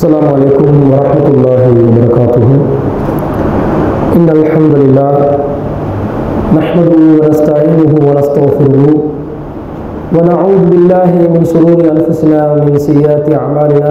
السلام عليكم ورحمة الله وبركاته إن الحمد لله نحمده ونستعينه ونستغفره ونعوذ بالله من شرور أنفسنا ومن سيئات أعمالنا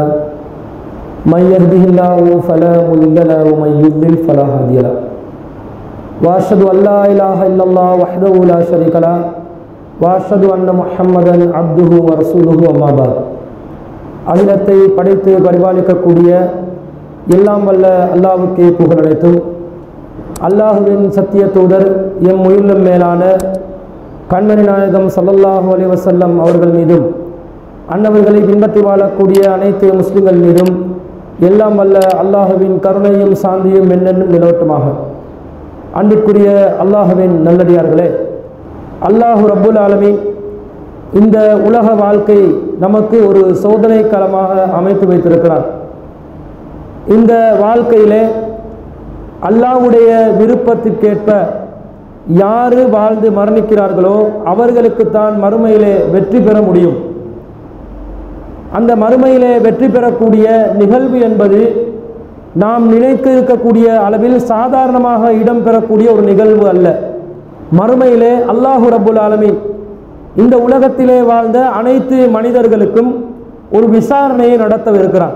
من يهده الله فلا مضل له ومن يضلل فلا هادي له وأشهد أن لا إله إلا الله وحده لا شريك له وأشهد أن محمدا عبده ورسوله أما بعد அகிலத்தை படைத்து பரிபாலிக்கக்கூடிய எல்லாம் வல்ல அல்லாவுக்கே புகழனைத்தும் அல்லாஹுவின் சத்திய தூதர் எம் உயிரிலும் மேலான கண்மணி நாயகம் சல்லல்லாஹு அலைஹி வஸல்லம் அவர்கள் மீதும் அன்னவர்களை பின்பற்றி வாழக்கூடிய அனைத்து முஸ்லிம்கள் மீதும் எல்லாம் வல்ல அல்லாஹுவின் கருணையும் சாந்தியும் என்னென்னும் நிலவட்டுமாக அன்பிற்குரிய அல்லாஹுவின் நல்லடியார்களே அல்லாஹு ரப்புல் ஆலமீன் இந்த உலக வாழ்க்கை நமக்கு ஒரு சோதனை களமாக அமைத்து வைத்திருக்கிறார் இந்த வாழ்க்கையிலே அல்லாஹ்வுடைய விருப்பத்திற்கேற்ப யாரு வாழ்ந்து மரணிக்கிறார்களோ அவர்களுக்குத்தான் மறுமையிலே வெற்றி பெற முடியும் அந்த மறுமையிலே வெற்றி பெறக்கூடிய நிகழ்வு என்பது நாம் நினைத்து இருக்கக்கூடிய அளவில் சாதாரணமாக இடம்பெறக்கூடிய ஒரு நிகழ்வு அல்ல மறுமையிலே அல்லாஹு ரப்புல் ஆலமீன் இந்த உலகத்திலே வாழ்ந்த அனைத்து மனிதர்களுக்கும் ஒரு விசாரணையை நடத்தவிருக்கிறார்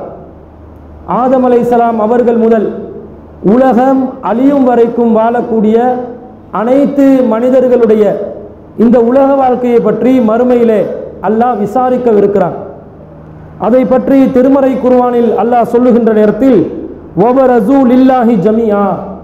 ஆதம் அலைசலாம் அவர்கள் முதல் உலகம் அழியும் வரைக்கும் வாழக்கூடிய அனைத்து மனிதர்களுடைய இந்த உலக வாழ்க்கையை பற்றி மறுமையிலே அல்லாஹ் விசாரிக்கவிருக்கிறான் அதை பற்றி திருமறை குர்வானில் அல்லாஹ் சொல்லுகின்ற நேரத்தில் ஒபரசூல் இல்லாஹி ஜமியா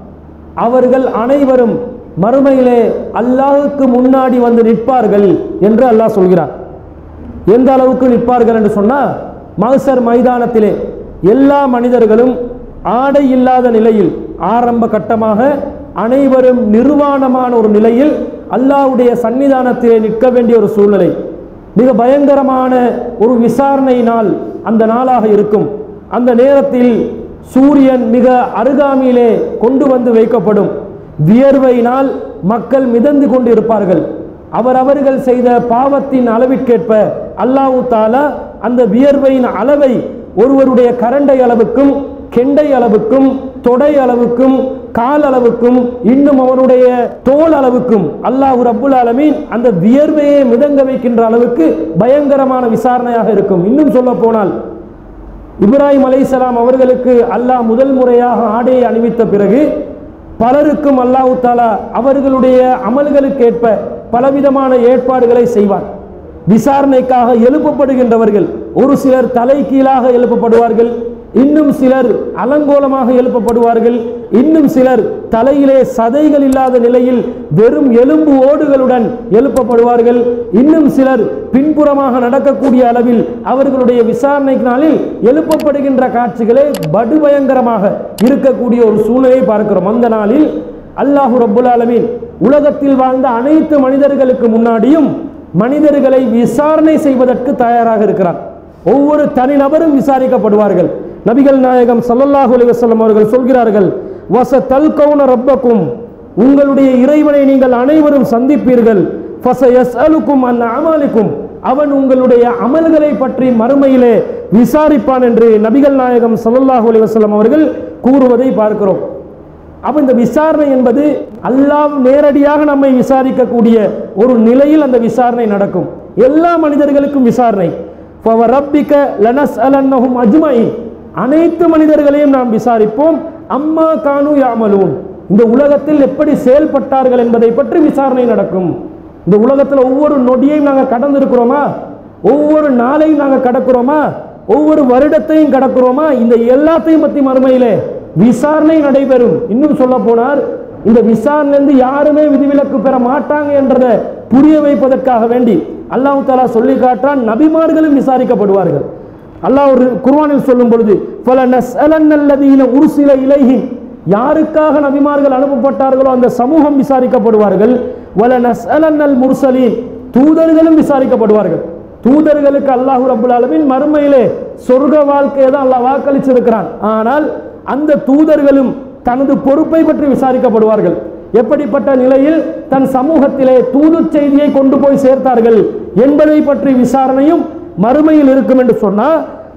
அவர்கள் அனைவரும் மறுமையிலே அல்லாஹுக்கு முன்னாடி வந்து நிற்பார்கள் என்று அல்லாஹ் சொல்கிறார் எந்த அளவுக்கு நிற்பார்கள் என்று சொன்னால் மகசர் மைதானத்திலே எல்லா மனிதர்களும் ஆடை இல்லாத நிலையில் ஆரம்ப கட்டமாக அனைவரும் நிர்வாணமான ஒரு நிலையில் அல்லாஹ்வுடைய சன்னிதானத்திலே நிற்க வேண்டிய ஒரு சூழ்நிலை மிக பயங்கரமான ஒரு விசாரணை நாள் அந்த நாளாக இருக்கும் அந்த நேரத்தில் சூரியன் மிக அருகாமையிலே கொண்டு வந்து வைக்கப்படும் வியர்வையினால் மக்கள் மிதந்து கொண்டு இருப்பார்கள் அவரவர்கள் செய்த பாவத்தின் அளவிற்கேற்ப அல்லாஹு தாலா அந்த வியர்வையின் அளவை ஒருவருடைய கரண்டை அளவுக்கும் கெண்டை அளவுக்கும் தொடை அளவுக்கும் கால் அளவுக்கும் இன்னும் அவனுடைய தோல் அளவுக்கும் அல்லாஹ் ரப்புல் ஆலமீன் அந்த வியர்வையை மிதங்க வைக்கின்ற அளவுக்கு பயங்கரமான விசாரணையாக இருக்கும் இன்னும் சொல்ல போனால் இப்ராஹிம் அலைசலாம் அவர்களுக்கு அல்லாஹ் முதல் முறையாக ஆடையை அணிவித்த பிறகு பலருக்கும் அல்லாஹு தாலா அவர்களுடைய அமல்களுக்கேற்ப பலவிதமான ஏற்பாடுகளை செய்வார் விசாரணைக்காக எழுப்பப்படுகின்றவர்கள் ஒரு சிலர் தலை கீழாக எழுப்பப்படுவார்கள் இன்னும் சிலர் அலங்கோலமாக எழுப்பப்படுவார்கள் இன்னும் சிலர் தலையிலே சதைகள் இல்லாத நிலையில் வெறும் எலும்பு ஓடுகளுடன் எழுப்பப்படுவார்கள் இன்னும் சிலர் பின்புறமாக நடக்கக்கூடிய அளவில் அவர்களுடைய விசாரணை நாளில் எழுப்பப்படுகின்ற காட்சிகளே படுபயங்கரமாக இருக்கக்கூடிய ஒரு சூழ்நிலையை பார்க்கிறோம் அந்த நாளில் அல்லாஹு ரப்புல் ஆலமீன் உலகத்தில் வாழ்ந்த அனைத்து மனிதர்களுக்கு முன்னாடியும் மனிதர்களை விசாரணை செய்வதற்கு தயாராக இருக்கிறார் ஒவ்வொரு தனிநபரும் விசாரிக்கப்படுவார்கள் நபிகள் நாயகம் சல்லல்லாஹு அலைஹி வஸல்லம் அவர்கள் சொல்கிறார்கள் வச தல்கவுன ரப்பக்கும் உங்களுடைய இறைவனை நீங்கள் அனைவரும் சந்திப்பீர்கள் ஃபச யஸ்அலுக்கும் அன் அமாலிக்கும் அவன் உங்களுடைய அமல்களை பற்றி மறுமையிலே விசாரிப்பான் என்று நபிகள் நாயகம் சல்லல்லாஹு அலைஹி வஸல்லம் அவர்கள் கூறுவதை பார்க்கிறோம் அப்ப இந்த விசாரணை என்பது அல்லாஹ் நேரடியாக நம்மை விசாரிக்கக்கூடிய ஒரு நிலையில் அந்த விசாரணை நடக்கும் எல்லா மனிதர்களுக்கும் விசாரணை ரப்பிக்க லனஸ் அலன்னஹும் அஜ்மாயின் அனைத்து மனிதர்களையும் நாம் விசாரிப்போம் அம்மா கானு யாமலூன் இந்த உலகத்தில் எப்படி செயல்பட்டார்கள் என்பதை பற்றி விசாரணை நடக்கும் இந்த உலகத்தில் ஒவ்வொரு நொடியையும் நாங்கள் கடந்து இருக்கிறோமா ஒவ்வொரு நாளையும் நாங்கள் கடக்கிறோமா ஒவ்வொரு வருடத்தையும் கடக்கிறோமா இந்த எல்லாத்தையும் பற்றி மறுமையிலே விசாரணை நடைபெறும் இன்னும் சொல்ல போனார் இந்த விசாரணையிலிருந்து யாருமே விதிவிலக்கு பெற மாட்டாங்க என்றதை புரிய வைப்பதற்காக வேண்டி அல்லாஹு தாலா சொல்லி காட்டான் நபிமார்களும் விசாரிக்கப்படுவார்கள் அல்லாஹ் ஒரு குர்வானில் சொல்லும் பொழுது பல நஸ்அலன்னல்லதீன உருசில இலைஹின் யாருக்காக நபிமார்கள் அனுப்பப்பட்டார்களோ அந்த சமூகம் விசாரிக்கப்படுவார்கள் வல நஸ்அலன்னல் முர்சலீன் தூதர்களும் விசாரிக்கப்படுவார்கள் தூதர்களுக்கு அல்லாஹு ரப்புல் ஆலமீன் மறுமையிலே சொர்க்க வாழ்க்கையை தான் அல்லாஹ் வாக்களிச்சிருக்கிறான் ஆனால் அந்த தூதர்களும் தனது பொறுப்பை பற்றி விசாரிக்கப்படுவார்கள் எப்படிப்பட்ட நிலையில் தன் சமூகத்திலே தூது செய்தியை கொண்டு போய் சேர்த்தார்கள் என்பதை பற்றி விசாரணையும் மறுமையில் இருக்கும் என்று சொன்னால்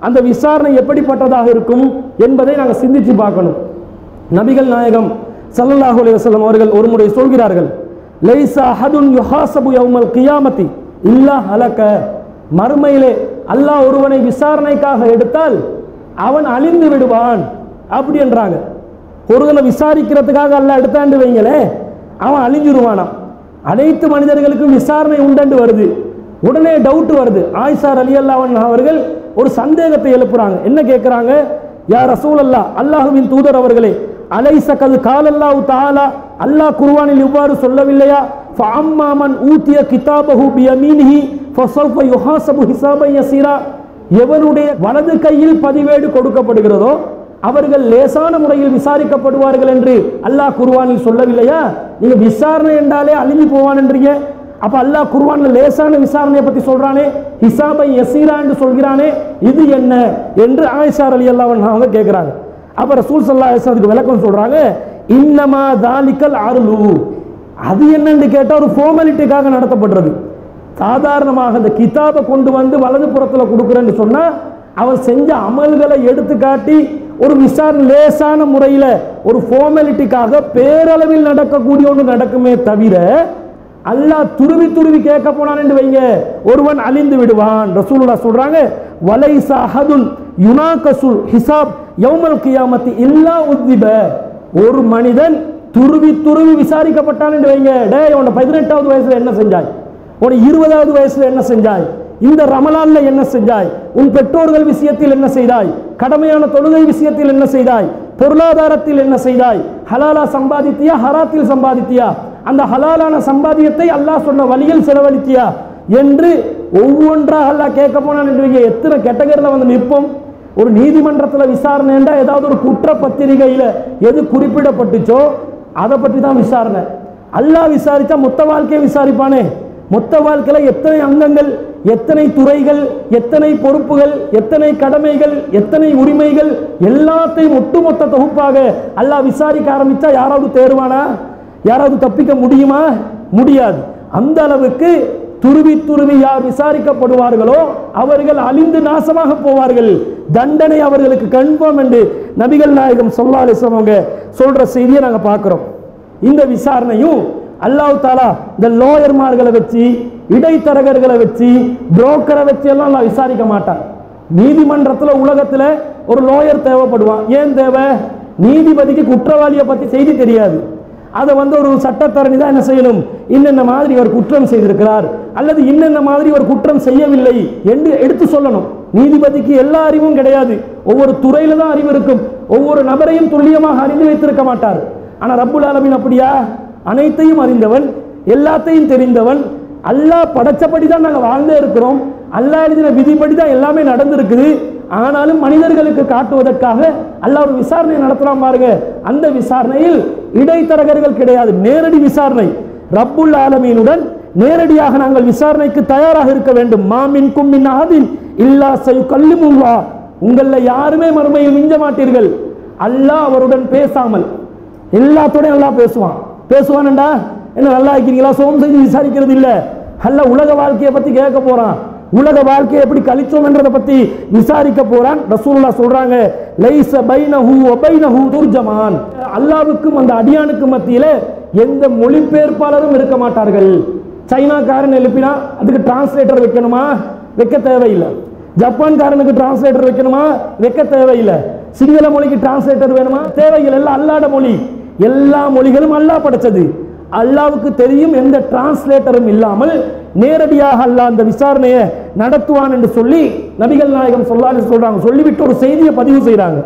அந்த விசாரணை எப்படிப்பட்டதாக இருக்கும் என்பதை நாங்கள் சிந்திச்சு பார்க்கணும் நபிகள் நாயகம் ஸல்லல்லாஹு அலைஹி வஸல்லம் அவர்கள் ஒரு முறை சொல்கிறார்கள் லைசா அஹதுன் யுஹாசபு யௌமல் கியாமத்தி இல்லா ஹலக மறுமையிலே அல்லாஹ் ஒருவனை விசாரணைக்காக எடுத்தால் அவன் அழிந்து விடுவான் அப்படி என்றாங்க ஒருவனை விசாரிக்கிறதுக்காக அல்லாஹ் எடுத்தாண்டு வைங்களே அவன் அழிஞ்சிருவானாம் அனைத்து மனிதர்களுக்கும் விசாரணை உண்டண்டு வருது உடனே டவுட் வருது ஆயிஷார் அலி அல்லாஹ் அவர்கள் ஒரு சந்தேகத்தை எழுப்புறாங்க என்ன கேட்குறாங்க யார் ரசூல் அல்லா அல்லாஹுவின் தூதர் அவர்களே அலைச கது காலல்லாஹு தாலா அல்லாஹ் குர்ஆனில் இவ்வாறு சொல்லவில்லையா ஃபஅம்மாமன் ஊத்திய கிதாபஹு பியமீனிஹி ஃபஸௌஃப யுஹாசபு ஹிசாபன் யஸீரா எவனுடைய வலது கையில் பதிவேடு கொடுக்கப்படுகிறதோ அவர்கள் லேசான முறையில் விசாரிக்கப்படுவார்கள் என்று அல்லாஹ் குர்ஆனில் சொல்லவில்லையா நீங்க விசாரணை என்றாலே அழிஞ்சு போவான்ன்றீங்க அப்ப அல்லாஹ் குர்ஆன்ல லேசான விசாரணையை பத்தி சொல்றானே ஹிசாபை யசீரா என்று சொல்கிறானே இது என்ன என்று ஆயிஷா அலி அல்லாஹ் அவங்க கேட்கிறாங்க அப்ப ரசூல் சல்லா அதுக்கு விளக்கம் சொல்றாங்க இன்னமா தாலிக்கல் அருளு அது என்னன்னு கேட்டா ஒரு ஃபார்மாலிட்டிக்காக நடத்தப்படுறது சாதாரணமாக அந்த கிதாபை கொண்டு வந்து வலது புறத்தில் கொடுக்குறேன்னு சொன்னா அவன் செஞ்ச அமல்களை எடுத்து காட்டி ஒரு விசாரணை லேசான முறையில் ஒரு ஃபார்மாலிட்டிக்காக பேரளவில் நடக்கக்கூடிய ஒன்று நடக்குமே தவிர அல்லாஹ் துருவி துருவி கேட்க போனான்னு வைங்க ஒருவன் அழிந்து விடுவான் ரசூலுல்லாஹ் சொல்றாங்க வலைச அஹதுன் யுனாகசுல் ஹிசாப் யௌமல் கியாமத்தி இல்லா உத்திப ஒரு மனிதன் துருவி துருவி விசாரிக்கப்பட்டான் என்று வைங்க டேய் உன்னை பதினெட்டாவது வயசுல என்ன செஞ்சாய் உன்னை இருபதாவது வயசுல என்ன செஞ்சாய் இந்த ரமலான்ல என்ன செஞ்சாய் உன் பெற்றோர்கள் விஷயத்தில் என்ன செய்தாய் கடமையான தொழுகை விஷயத்தில் என்ன செய்தாய் பொருளாதாரத்தில் என்ன செய்தாய் ஹலாலா சம்பாதித்தியா ஹராத்தில் சம்பாதித்தியா அந்த ஹலாலான சம்பாதியத்தை அல்லாஹ் சொன்ன வழியில் செலவழித்தியா என்று ஒவ்வொன்றாக அல்லாஹ் கேட்க போனான் என்று வைங்க, எத்தனை கேட்டகரியில் வந்து நிற்போம் ஒரு நீதிமன்றத்தில் விசாரணைண்டா ஏதாவது ஒரு குற்றப்பத்திரிகையில் எது குறிப்பிடப்பட்டுச்சோ அதை பற்றி தான் விசாரணை அல்லாஹ் விசாரித்தா மொத்த வாழ்க்கையை விசாரிப்பானே மொத்த வாழ்க்கையில எத்தனை அங்கங்கள் எத்தனை துறைகள் எத்தனை பொறுப்புகள் எத்தனை கடமைகள் எத்தனை உரிமைகள் எல்லாத்தையும் ஒட்டுமொத்த தொகுப்பாக அல்லாஹ் விசாரிக்க ஆரம்பிச்சா யாராவது தேர்வானா யாராவது தப்பிக்க முடியுமா முடியாது அந்த அளவுக்கு துருவி துருவி யார் விசாரிக்கப்படுவார்களோ அவர்கள் அழிந்து நாசமாக போவார்கள் தண்டனை அவர்களுக்கு கன்ஃபார்ம் என்று நபிகள் நாயகம் சொல்லா அலிஸ்லாம் அவங்க சொல்ற செய்தியை நாங்க பார்க்கிறோம் இந்த விசாரணையும் அல்லாஹ் தாலா இந்த லோயர்மார்களை வச்சு இடைத்தரகர்களை வச்சு புரோக்கரை வச்சு எல்லாம் அல்லாஹ் விசாரிக்க மாட்டான் நீதிமன்றத்தில் உலகத்தில் ஒரு லோயர் தேவைப்படுவான் ஏன் தேவை நீதிபதிக்கு குற்றவாளியை பற்றி செய்தி தெரியாது அதை வந்து ஒரு சட்டத்தரணி தான் என்ன செய்யணும் இன்னென்ன மாதிரி இவர் குற்றம் செய்திருக்கிறார் அல்லது இன்னென்ன மாதிரி இவர் குற்றம் செய்யவில்லை என்று எடுத்து சொல்லணும் நீதிபதிக்கு எல்லா அறிவும் கிடையாது ஒவ்வொரு துறையில தான் அறிவு இருக்கும் ஒவ்வொரு நபரையும் துல்லியமாக அறிந்து வைத்திருக்க மாட்டார் ஆனா ரப்புல் ஆலமீன் அப்படியா அனைத்தையும் அறிந்தவன் எல்லாத்தையும் தெரிந்தவன் அல்லாஹ் படைச்சபடி தான் நாங்கள் வாழ்ந்தே இருக்கிறோம் அல்லாஹ் எழுதின விதிப்படி தான் எல்லாமே நடந்திருக்குது ஆனாலும் மனிதர்களுக்கு காட்டுவதற்காக அல்லாஹ் ஒரு விசாரணை நடத்தலாம் பாருங்க அந்த விசாரணையில் இடைத்தரகர்கள் கிடையாது நேரடி விசாரணை ரப்புல் ஆலமீனுடன் நேரடியாக நாங்கள் விசாரணைக்கு தயாராக இருக்க வேண்டும் மாமின் கும்மின் ஆதின் இல்லா சை கல்லிமுல்லா உங்கள யாருமே மறுமையில் மிஞ்ச மாட்டீர்கள் அல்லாஹ் அவருடன் பேசாமல் எல்லாத்தோடையும் நல்லா பேசுவான் பேசுவானண்டா என்ன நல்லா இருக்கிறீங்களா சோம் செஞ்சு விசாரிக்கிறது இல்ல அல்ல உலக வாழ்க்கையை பத்தி கேட்க போறான் உலக வாழ்க்கையை எப்படி கழிச்சோம் என்றதை பத்தி விசாரிக்க போறான் ரசூலுல்லா சொல்றாங்க லைஸ பைனஹு வ பைனஹு துர்ஜமான் அல்லாஹ்வுக்கும் அந்த அடியானுக்கும் மத்தியில எந்த மொழிபெயர்ப்பாளரும் இருக்க மாட்டார்கள் சைனாக்காரன் எழுப்பினா அதுக்கு டிரான்ஸ்லேட்டர் வைக்கணுமா வைக்க தேவையில்லை ஜப்பான்காரனுக்கு டிரான்ஸ்லேட்டர் வைக்கணுமா வைக்க தேவையில்லை சிங்கள மொழிக்கு டிரான்ஸ்லேட்டர் வேணுமா தேவையில்லை எல்லாம் அல்லாட மொழி எல்லா மொழிகளும் அல்லாஹ் படைச்சது அல்லாவுக்கு தெரியும் எந்த டிரான்ஸ்லேட்டரும் இல்லாமல் நேரடியாக அல்லாஹ் அந்த விசாரணையை நடத்துவான் என்று சொல்லி நபிகள் நாயகம் சொல்லாது சொல்றாங்க சொல்லிவிட்டு ஒரு செய்தியை பதிவு செய்றாங்க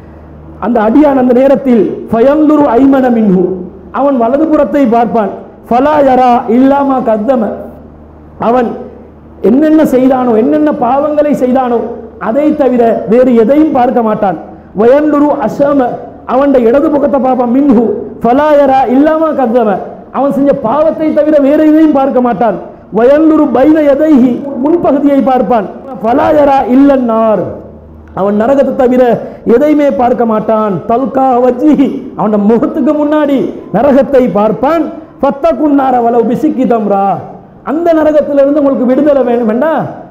அந்த அடியான் அந்த நேரத்தில் ஃபயந்துரு ஐமன மின்ஹு அவன் வலதுபுறத்தை பார்ப்பான் ஃபலா யரா இல்லாமா கத்தம அவன் என்னென்ன செய்தானோ என்னென்ன பாவங்களை செய்தானோ அதை தவிர வேறு எதையும் பார்க்க மாட்டான் வயந்துரு அசம அவன் இடது பக்கத்தை பார்ப்பான் மின்ஹு ஃபலா யரா இல்லாமா கத்தம அவன் செஞ்ச பாவத்தை தவிர வேறு எதையும் பார்க்க மாட்டான் வயந்துரு பைன எதைஹி முன்பகுதியை பார்ப்பான் ஃபலா யரா இல்லன்னார் அவன் நரகத்தை தவிர எதையுமே பார்க்க மாட்டான் தல்கா வஜ்ஜி அவன் முகத்துக்கு முன்னாடி நரகத்தை பார்ப்பான் பத்தக்குன்னார வளவு பிசிக்கி தம்ரா அந்த நரகத்திலிருந்து உங்களுக்கு விடுதலை வேணும் வேண்டா